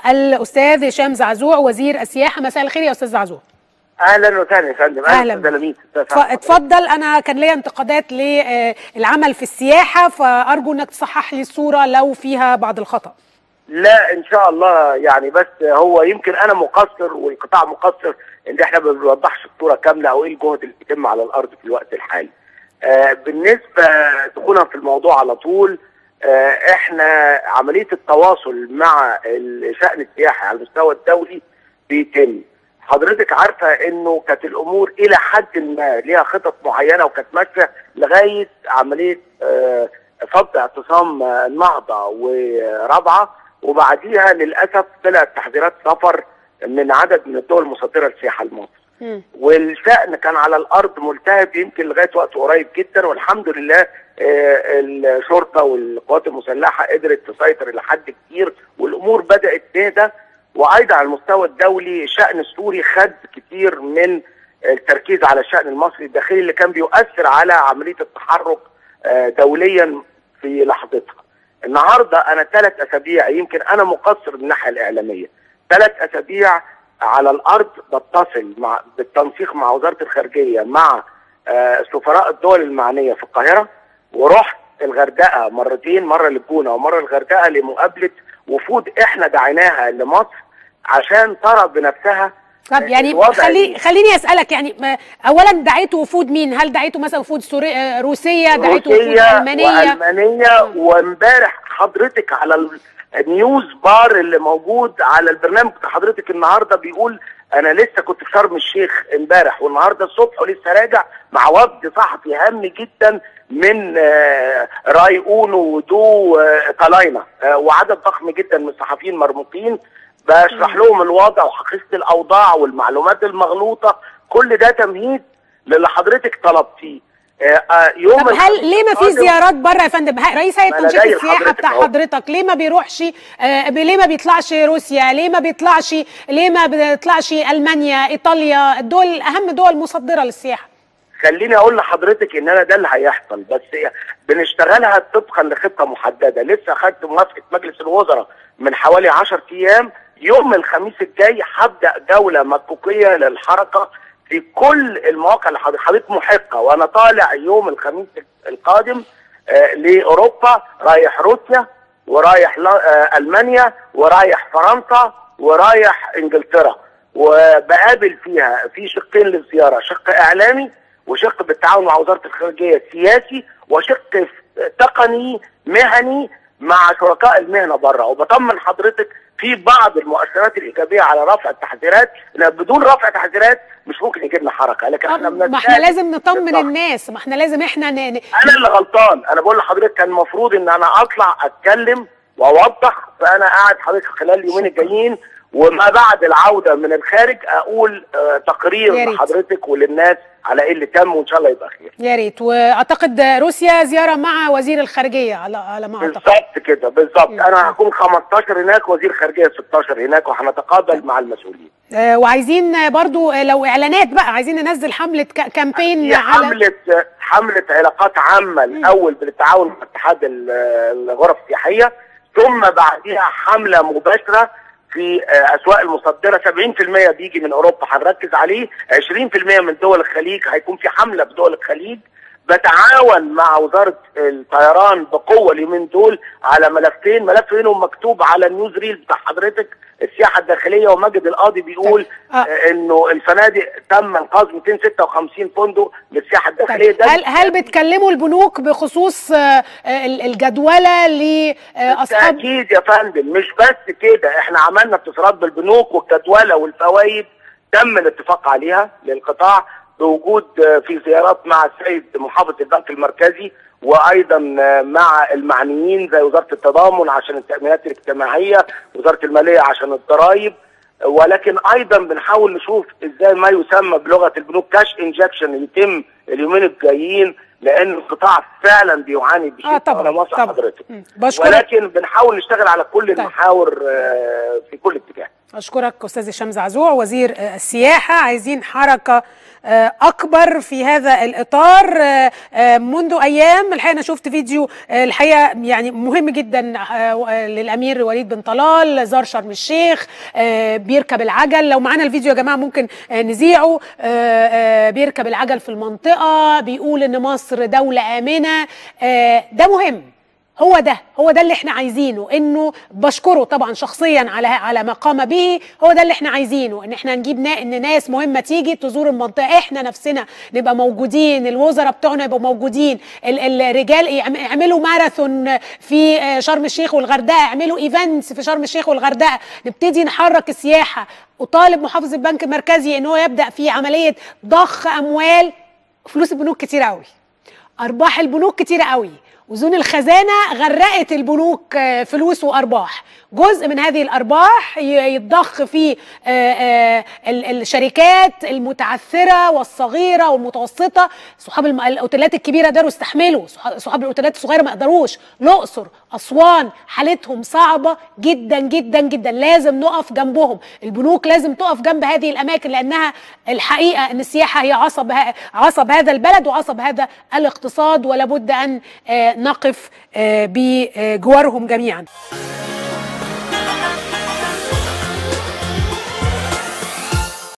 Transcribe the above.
الاستاذ هشام زعزوع وزير السياحه مساء الخير يا استاذ زعزوع اهلا وسهلا يا فندم أهلاً. أستاذ لميس. أستاذ ف- أحمد. اتفضل انا كان ليا انتقادات للعمل في السياحه فارجو انك تصحح لي الصوره لو فيها بعض الخطا لا ان شاء الله يعني بس هو يمكن انا مقصر والقطاع مقصر ان احنا ما بنوضحش الصوره كامله او ايه الجهد اللي بيتم على الارض في الوقت الحالي. آه بالنسبه دخولا في الموضوع على طول آه احنا عمليه التواصل مع الشان السياحي على المستوى الدولي بيتم. حضرتك عارفه انه كانت الامور الى حد ما ليها خطط معينه وكانت ماشيه لغايه عمليه آه فض اعتصام آه، النهضه ورابعه وبعديها للاسف طلعت تحذيرات سفر من عدد من الدول المصدره للسياحه لمصر. مم. والشأن كان على الأرض ملتهب يمكن لغاية وقت قريب جدا والحمد لله آه، الشرطة والقوات المسلحة قدرت تسيطر إلى حد كبير والأمور بدأت تهدى وأيضا على المستوى الدولي الشأن السوري خد كتير من التركيز على الشأن المصري الداخلي اللي كان بيؤثر على عملية التحرك آه، دوليا في لحظتها النهارده انا ثلاث اسابيع يمكن انا مقصر من الناحيه الاعلاميه ثلاث اسابيع على الارض بتصل مع بالتنسيق مع وزاره الخارجيه مع آه، سفراء الدول المعنيه في القاهره ورحت الغردقه مرتين مره للجونه ومره الغردقه لمقابله وفود احنا دعيناها لمصر عشان ترى بنفسها طب يعني الوضع خلي ال- خليني اسالك يعني ما- اولا دعيتوا وفود مين؟ هل دعيتوا مثلا وفود سوري آه، روسيه؟ دعيتوا وفود روسية المانيه؟ والمانيه وامبارح حضرتك على ال- النيوز بار اللي موجود على البرنامج بتاع حضرتك النهارده بيقول انا لسه كنت في شرم الشيخ امبارح والنهارده الصبح ولسه راجع مع وفد صحفي هام جدا من آه، راي اونو ودو آه، طلاينة آه، وعدد ضخم جدا من الصحفيين مرموقين بشرح لهم الوضع وحقيقه الاوضاع والمعلومات المغلوطه كل ده تمهيد للي حضرتك طلبتيه آه، آه، يوم طب هل الخميس ليه ما في القادم- زيارات بره يا فندم؟ ه- رئيس هيئه ما أنا تنشيط جاي السياحه لحضرتك بتاع أهو. حضرتك ليه ما بيروحش آه ب- ليه ما بيطلعش روسيا؟ ليه ما بيطلعش ليه ما بيطلعش المانيا، ايطاليا، الدول اهم دول مصدره للسياحه؟ خليني اقول لحضرتك ان انا ده اللي هيحصل بس بنشتغلها طبقا لخطه محدده لسه اخدت موافقه مجلس الوزراء من حوالي 10 ايام يوم الخميس الجاي هبدا جوله مكوكيه للحركه في كل المواقع اللي حضرتك حضرتك محقه وانا طالع يوم الخميس القادم آه لاوروبا رايح روسيا ورايح لا- آه المانيا ورايح فرنسا ورايح انجلترا وبقابل فيها في شقين للزياره شق اعلامي وشق بالتعاون مع وزاره الخارجيه سياسي وشق تقني مهني مع شركاء المهنه بره وبطمن حضرتك في بعض المؤشرات الايجابيه على رفع التحذيرات لأن بدون رفع تحذيرات مش ممكن يجي لنا حركه لكن احنا طب ما احنا بنستهدف لازم نطمن بالضغط. الناس، ما احنا لازم احنا ن... ن... انا اللي غلطان انا بقول لحضرتك كان المفروض ان انا اطلع اتكلم واوضح فانا قاعد حضرتك خلال اليومين الجايين وما بعد العوده من الخارج اقول آه تقرير يا ريت. لحضرتك وللناس على ايه اللي تم وان شاء الله يبقى خير يا ريت واعتقد روسيا زياره مع وزير الخارجيه على على ما اعتقد بالظبط كده بالظبط مم. انا هكون 15 هناك وزير خارجيه 16 هناك وهنتقابل مع المسؤولين آه، وعايزين برضو آه، لو اعلانات بقى عايزين ننزل حمله ك- كامبين هي على حملة حملة علاقات عامة الأول بالتعاون مع اتحاد ال- الغرف السياحية ثم بعدها حملة مباشرة في آه، أسواق المصدرة 70% بيجي من أوروبا هنركز عليه 20% من دول الخليج هيكون في حملة في دول الخليج بتعاون مع وزارة الطيران بقوة اليومين دول على ملفين ملف منهم مكتوب على النيوز ريل بتاع حضرتك السياحة الداخلية وماجد القاضي بيقول آه. آه، انه الفنادق تم انقاذ 256 فندق للسياحه الداخليه طيب هل هل بتكلموا البنوك بخصوص آه، آه، الجدوله لاصحاب اكيد يا فندم مش بس كده احنا عملنا اتصالات بالبنوك والجدوله والفوائد تم الاتفاق عليها للقطاع بوجود آه، في زيارات مع السيد محافظ البنك المركزي وايضا آه، مع المعنيين زي وزاره التضامن عشان التامينات الاجتماعيه وزاره الماليه عشان الضرائب ولكن ايضا بنحاول نشوف ازاي ما يسمى بلغه البنوك كاش انجكشن يتم اليومين الجايين لان القطاع فعلا بيعاني بشده اه طبعا انا موافق طبعا حضرتك مم. بشكرك ولكن بنحاول نشتغل على كل طيب. المحاور آه، في كل اتجاه أشكرك أستاذ هشام زعزوع وزير آه، السياحة عايزين حركة آه، أكبر في هذا الإطار آه، آه، منذ أيام الحقيقة أنا شفت فيديو آه، الحقيقة يعني مهم جدا آه، للأمير وليد بن طلال زار شرم الشيخ آه، بيركب العجل لو معانا الفيديو يا جماعة ممكن آه، نذيعه آه، آه، بيركب العجل في المنطقة بيقول إن مصر دولة آمنة آه، ده مهم هو ده هو ده اللي احنا عايزينه انه بشكره طبعا شخصيا على على ما قام به هو ده اللي احنا عايزينه ان احنا نجيب نا ان ناس مهمه تيجي تزور المنطقه احنا نفسنا نبقى موجودين الوزراء بتوعنا يبقوا موجودين ال- الرجال يعم- يعملوا ماراثون في آه، شرم الشيخ والغردقه يعملوا ايفنتس في شرم الشيخ والغردقه نبتدي نحرك السياحه اطالب محافظ البنك المركزي ان هو يبدا في عمليه ضخ اموال فلوس البنوك كتير قوي ارباح البنوك كتيره قوي وزون الخزانه غرقت البنوك آه، فلوس وارباح جزء من هذه الارباح ي- يتضخ في آه، آه، ال- الشركات المتعثره والصغيره والمتوسطه صحاب الم- الاوتيلات الكبيره قدروا يستحملوا صح- صحاب الاوتيلات الصغيره ما قدروش الاقصر اسوان حالتهم صعبه جدا جدا جدا لازم نقف جنبهم البنوك لازم تقف جنب هذه الاماكن لانها الحقيقه ان السياحه هي عصب ه- عصب هذا البلد وعصب هذا الاقتصاد ولا بد ان آه، نقف آه، بجوارهم جميعا